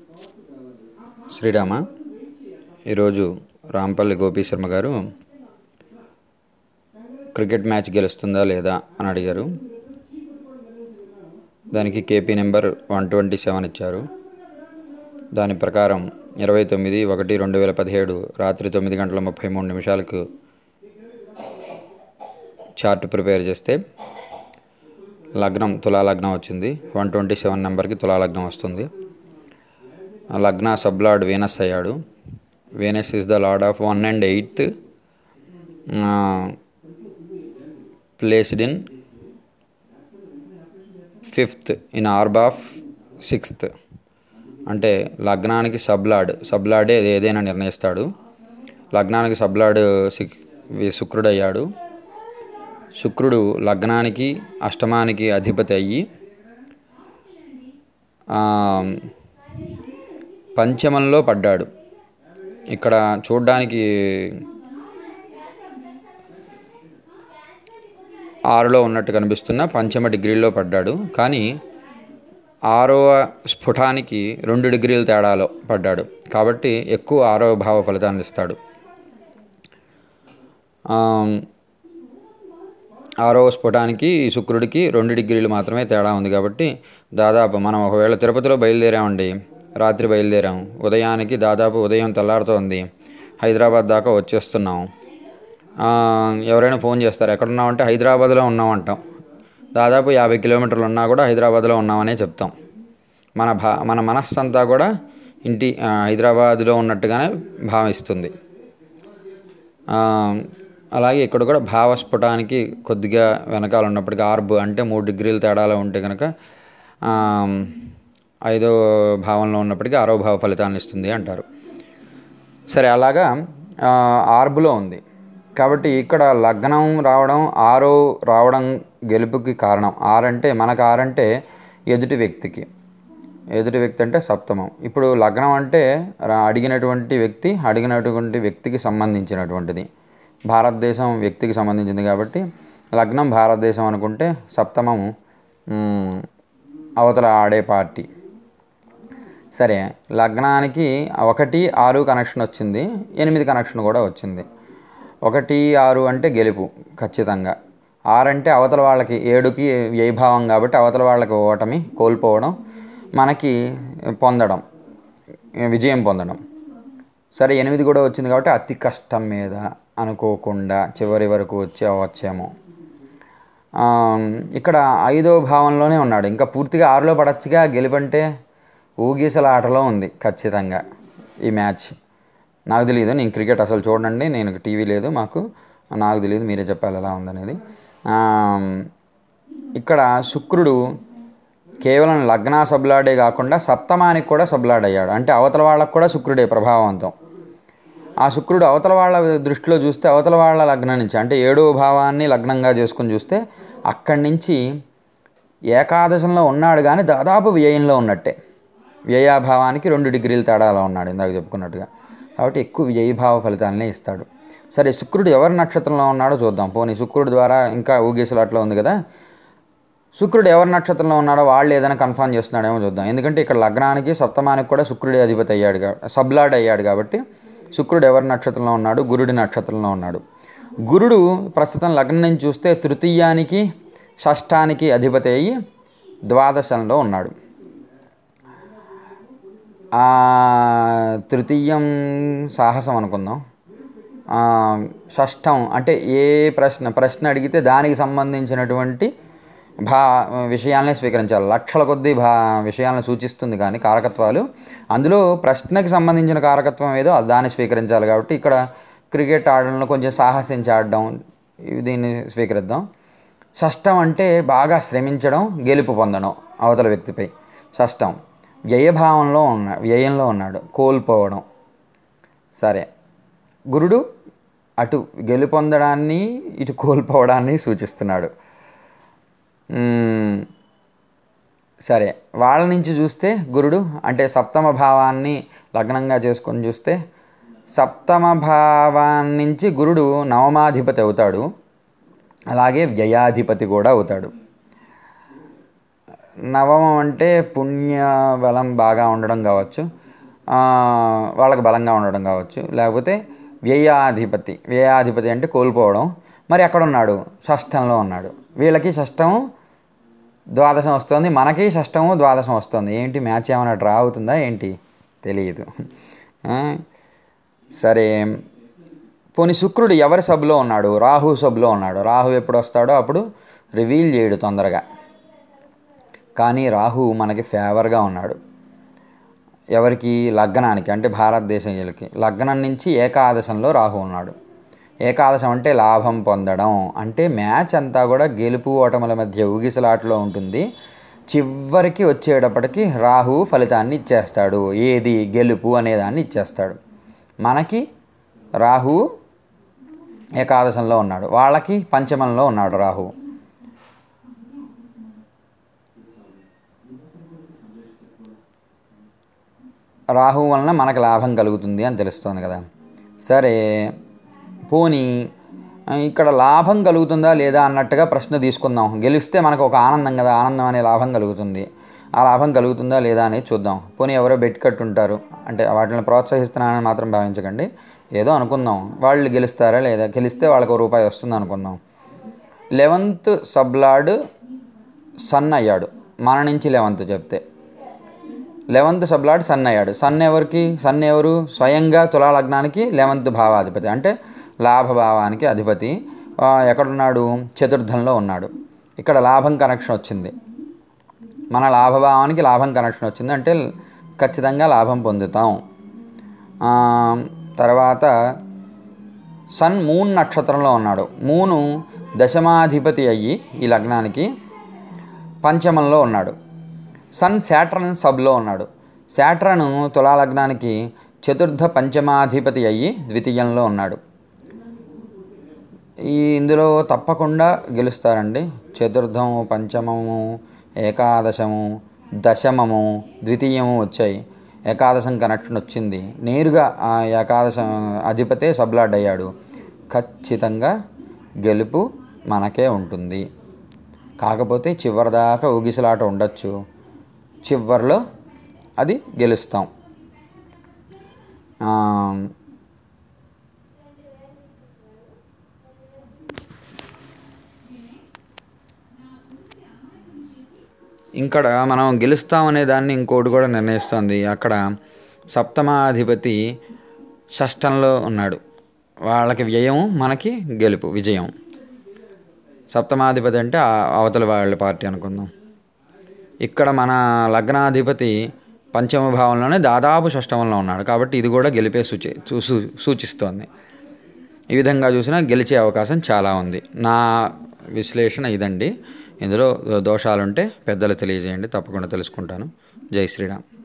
శ్రీరామ ఈరోజు రాంపల్లి గోపీ శర్మ గారు cricket match గెలుస్తుందా లేదా అని అడిగారు దానికి KP number one twenty seven ఇచ్చారు దాని ప్రకారం ఇరవై తొమ్మిది ఒకటి రెండు వేల పదిహేడు రాత్రి తొమ్మిది గంటల ముప్పై మూడు నిమిషాలకు చార్ట్ ప్రిపేర్ చేస్తే లగ్నం తులాలగ్నం వచ్చింది వన్ ట్వంటీ సెవెన్ నెంబర్కి తులాలగ్నం వస్తుంది ఆ లగ్న సబ్లార్డ్ వీనస్ అయ్యాడు Venus is the lord of one and eighth placed in fifth in orb of sixth అంటే లగ్నానికి సబ్లాడ్ సబ్లాడే ఏదైనా నిర్ణయిస్తాడు లగ్నానికి సబ్లాడ్ సిక్ శుక్రుడు అయ్యాడు శుక్రుడు లగ్నానికి అష్టమానికి అధిపతి అయ్యి పంచమంలో పడ్డాడు ఇక్కడ చూడ్డానికి ఆరులో ఉన్నట్టు కనిపిస్తున్న పంచమ డిగ్రీలో పడ్డాడు కానీ ఆరవ స్ఫుటానికి రెండు డిగ్రీల తేడాలో పడ్డాడు కాబట్టి ఎక్కువ ఆరవ భావ ఫలితాన్ని ఇస్తాడు ఆరవ స్ఫుటానికి శుక్రుడికి రెండు డిగ్రీలు మాత్రమే తేడా ఉంది కాబట్టి దాదాపు మనం ఒకవేళ తిరుపతిలో బయలుదేరామండి రాత్రి బయలుదేరాం ఉదయానికి దాదాపు ఉదయం తెల్లారుతోంది హైదరాబాద్ దాకా వచ్చేస్తున్నాం ఎవరైనా ఫోన్ చేస్తారు ఎక్కడున్నామంటే హైదరాబాద్లో ఉన్నామంటాం దాదాపు యాభై కిలోమీటర్లు ఉన్నా కూడా హైదరాబాద్లో ఉన్నామనే చెప్తాం మన భా మన మనస్సంతా కూడా ఇంటి హైదరాబాద్లో ఉన్నట్టుగానే భావిస్తుంది అలాగే ఇక్కడ కూడా భావస్ఫుటానికి కొద్దిగా వెనకాల ఉన్నప్పటికీ ఆర్బ్ అంటే మూడు డిగ్రీల తేడాలో ఉంటే కనుక ఐదో భావంలో ఉన్నప్పటికీ ఆరో భావ ఫలితాన్ని ఇస్తుంది అంటారు సరే అలాగా ఆర్బులో ఉంది కాబట్టి ఇక్కడ లగ్నం రావడం ఆరో రావడం గెలుపుకి కారణం ఆరంటే మనకు ఆరంటే ఎదుటి వ్యక్తికి ఎదుటి వ్యక్తి అంటే సప్తమం ఇప్పుడు లగ్నం అంటే అడిగినటువంటి వ్యక్తి అడిగినటువంటి వ్యక్తికి సంబంధించినటువంటిది భారతదేశం వ్యక్తికి సంబంధించింది కాబట్టి లగ్నం భారతదేశం అనుకుంటే సప్తమం అవతల ఆడే పార్టీ సరే లగ్నానికి ఒకటి ఆరు కనెక్షన్ వచ్చింది ఎనిమిది కనెక్షన్ కూడా వచ్చింది ఒకటి ఆరు అంటే గెలుపు ఖచ్చితంగా ఆరు అంటే అవతల వాళ్ళకి ఏడుకి వ్యయభావం కాబట్టి అవతల వాళ్ళకి ఓటమి కోల్పోవడం మనకి పొందడం విజయం పొందడం సరే ఎనిమిది కూడా వచ్చింది కాబట్టి అతి కష్టం మీద అనుకోకుండా చివరి వరకు వచ్చే వచ్చేమో ఇక్కడ ఐదో భావంలోనే ఉన్నాడు ఇంకా పూర్తిగా ఆరులో పడచ్చుగా గెలుపంటే ఊగీసల ఆటలో ఉంది ఖచ్చితంగా ఈ మ్యాచ్ నాకు తెలియదు నేను క్రికెట్ అసలు చూడండి నేను టీవీ లేదు మాకు నాకు తెలియదు మీరే చెప్పాలి ఎలా ఉందనేది ఇక్కడ శుక్రుడు కేవలం లగ్న సబ్లాడే కాకుండా సప్తమానికి కూడా సబ్లాడ్ అయ్యాడు అంటే అవతల వాళ్ళకు కూడా శుక్రుడే ప్రభావంతం ఆ శుక్రుడు అవతల వాళ్ళ దృష్టిలో చూస్తే అవతల వాళ్ళ లగ్నం నుంచి అంటే ఏడో భావాన్ని లగ్నంగా చేసుకుని చూస్తే అక్కడి నుంచి ఏకాదశంలో ఉన్నాడు కానీ దాదాపు వ్యయంలో ఉన్నట్టే వ్యయాభావానికి రెండు డిగ్రీల తేడాలో ఉన్నాడు ఇందాక చెప్పుకున్నట్టుగా కాబట్టి ఎక్కువ వ్యయభావ ఫలితాలనే ఇస్తాడు సరే శుక్రుడు ఎవరి నక్షత్రంలో ఉన్నాడో చూద్దాం పోనీ శుక్రుడు ద్వారా ఇంకా ఊగేసలాట్లో ఉంది కదా శుక్రుడు ఎవరి నక్షత్రంలో ఉన్నాడో వాళ్ళు ఏదైనా కన్ఫర్మ్ చేస్తున్నాడేమో చూద్దాం ఎందుకంటే ఇక్కడ లగ్నానికి సప్తమానికి కూడా శుక్రుడి అధిపతి అయ్యాడు సబ్లాడ్ అయ్యాడు కాబట్టి శుక్రుడు ఎవరి నక్షత్రంలో ఉన్నాడు గురుడి నక్షత్రంలో ఉన్నాడు గురుడు ప్రస్తుతం లగ్నం నుంచి చూస్తే తృతీయానికి షష్టానికి అధిపతి అయ్యి ద్వాదశంలో ఉన్నాడు తృతీయం సాహసం అనుకుందాం షష్టం అంటే ఏ ప్రశ్న ప్రశ్న అడిగితే దానికి సంబంధించినటువంటి భా విషయాలనే స్వీకరించాలి లక్షల కొద్దీ భా విషయాలను సూచిస్తుంది కానీ కారకత్వాలు అందులో ప్రశ్నకి సంబంధించిన కారకత్వం ఏదో దాన్ని స్వీకరించాలి కాబట్టి ఇక్కడ క్రికెట్ ఆడడంలో కొంచెం సాహసించి ఆడడం దీన్ని స్వీకరిద్దాం షష్టం అంటే బాగా శ్రమించడం గెలుపు పొందడం అవతల వ్యక్తిపై షష్టం వ్యయభావంలో ఉన్న వ్యయంలో ఉన్నాడు కోల్పోవడం సరే గురుడు అటు గెలుపొందడాన్ని ఇటు కోల్పోవడాన్ని సూచిస్తున్నాడు సరే వాళ్ళ నుంచి చూస్తే గురుడు అంటే సప్తమ భావాన్ని లగ్నంగా చేసుకొని చూస్తే సప్తమ భావాన్ని నుంచి గురుడు నవమాధిపతి అవుతాడు అలాగే వ్యయాధిపతి కూడా అవుతాడు నవమం అంటే పుణ్య బలం బాగా ఉండడం కావచ్చు ఆ, వాళ్ళకి బలంగా ఉండడం కావచ్చు లేకపోతే వ్యయాధిపతి వ్యయాధిపతి అంటే కోల్పోవడం మరి ఎక్కడ ఉన్నాడు షష్టంలో ఉన్నాడు వీళ్ళకి షష్టం ద్వాదశం వస్తుంది మనకి షష్టము ద్వాదశం వస్తుంది ఏంటి మ్యాచ్ ఏమైనా డ్రా అవుతుందా ఏంటి తెలియదు ఆ, సరే పోనీ శుక్రుడు ఎవరి సబ్లో ఉన్నాడు రాహు సబ్లో ఉన్నాడు రాహు ఎప్పుడు వస్తాడో అప్పుడు రివీల్ చేయడు తొందరగా కానీ రాహు మనకి ఫేవర్గా ఉన్నాడు ఎవరికి లగ్నానికి అంటే భారతదేశీయులకి లగ్నం నుంచి ఏకాదశంలో రాహు ఉన్నాడు ఏకాదశం అంటే లాభం పొందడం అంటే మ్యాచ్ అంతా కూడా గెలుపు ఓటముల మధ్య ఊగిసలాటలో ఉంటుంది చివరికి వచ్చేటప్పటికి రాహు ఫలితాన్ని ఇచ్చేస్తాడు ఏది గెలుపు అనేదాన్ని ఇచ్చేస్తాడు మనకి రాహు ఏకాదశంలో ఉన్నాడు వాళ్ళకి పంచమంలో ఉన్నాడు రాహు రాహు వలన మనకు లాభం కలుగుతుంది అని తెలుస్తుంది కదా సరే పోనీ ఆ, ఇక్కడ లాభం కలుగుతుందా లేదా అన్నట్టుగా ప్రశ్న తీసుకుందాం గెలిస్తే మనకు ఒక ఆనందం కదా ఆనందం అనే లాభం కలుగుతుంది ఆ లాభం కలుగుతుందా లేదా అనేది చూద్దాం పోనీ ఎవరో బెట్ కట్టుంటారు అంటే వాటిని ప్రోత్సహిస్తున్నానని మాత్రం భావించకండి ఏదో అనుకుందాం వాళ్ళు గెలుస్తారా లేదా గెలిస్తే వాళ్ళకి ఒక రూపాయి వస్తుంది అనుకుందాం లెవెంత్ సబ్లాడ్ సన్ అయ్యాడు మన నుంచి లెవెంత్ చెప్తే లెవెంత్ సబ్లాడ్ సన్ అయ్యాడు సన్ ఎవరికి సన్ ఎవరు స్వయంగా తులా లగ్నానికి లెవెంత్ భావాధిపతి అంటే లాభభావానికి అధిపతి ఆ, ఎక్కడున్నాడు చతుర్థంలో ఉన్నాడు ఇక్కడ లాభం కనెక్షన్ వచ్చింది మన లాభభావానికి లాభం కనెక్షన్ వచ్చింది అంటే ఖచ్చితంగా లాభం పొందుతాం ఆ, తర్వాత సన్ మూన్ నక్షత్రంలో ఉన్నాడు మూను దశమాధిపతి అయ్యి ఈ లగ్నానికి పంచమంలో ఉన్నాడు సన్ శాట్రన్ సబ్లో ఉన్నాడు శాట్రన్ తులాలగ్నానికి చతుర్థ పంచమాధిపతి అయ్యి ద్వితీయంలో ఉన్నాడు ఈ ఇందులో తప్పకుండా గెలుస్తారండి చతుర్థము పంచమము ఏకాదశము దశమము ద్వితీయము వచ్చాయి ఏకాదశం కనెక్షన్ వచ్చింది నేరుగా ఆ ఏకాదశం అధిపతే సబ్లాడ్ అయ్యాడు ఖచ్చితంగా గెలుపు మనకే ఉంటుంది కాకపోతే చివరిదాకా ఊగిసలాట ఉండొచ్చు చివరిలో అది గెలుస్తాం ఆ, ఇక్కడ మనం గెలుస్తామనే దాన్ని ఇంకోటి కూడా నిర్ణయిస్తుంది అక్కడ సప్తమాధిపతి షష్టంలో ఉన్నాడు వాళ్ళకి వ్యయం మనకి గెలుపు విజయం సప్తమాధిపతి అంటే ఆ అవతల వాళ్ళ పార్టీ అనుకుందాం ఇక్కడ మన లగ్నాధిపతి పంచమ భావంలోనే దాదాపు షష్టమంలో ఉన్నాడు కాబట్టి ఇది కూడా గెలిపే సూచి సూ- సూచిస్తోంది ఈ విధంగా చూసినా గెలిచే అవకాశం చాలా ఉంది నా విశ్లేషణ ఇదండి ఇందులో దోషాలుంటే పెద్దలు తెలియజేయండి తప్పకుండా తెలుసుకుంటాను జై శ్రీరామ్